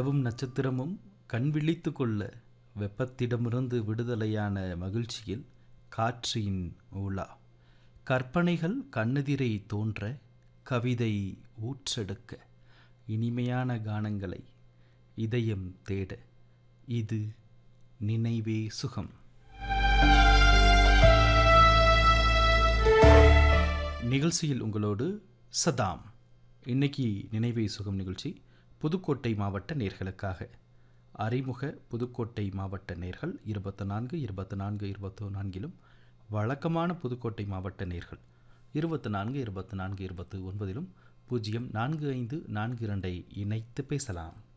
நிலவும் நட்சத்திரமும் கண் விழித்து கொள்ள வெப்பத்திடமிருந்து விடுதலையான மகிழ்ச்சியில் காற்றின் உலா கற்பனைகள் கண்ணெதிரே தோன்ற கவிதை ஊற்றெடுக்க இனிமையான கானங்களை இதயம் தேட இது நினைவே சுகம் நிகழ்ச்சியில் உங்களோடு சதாம் இன்னைக்கு நினைவே சுகம் நிகழ்ச்சி புதுக்கோட்டை மாவட்ட நேர்களுக்காக அறிமுக புதுக்கோட்டை மாவட்ட நேர்கள் இருபத்தி நான்கு இருபத்தி நான்கு இருபத்தி நான்கிலும் வழக்கமான புதுக்கோட்டை மாவட்ட நேர்கள் இருபத்தி நான்கு இருபத்தி நான்கு இருபத்தி ஒன்பதிலும் பூஜ்ஜியம் நான்கு ஐந்து நான்கு இரண்டை இணைத்து பேசலாம்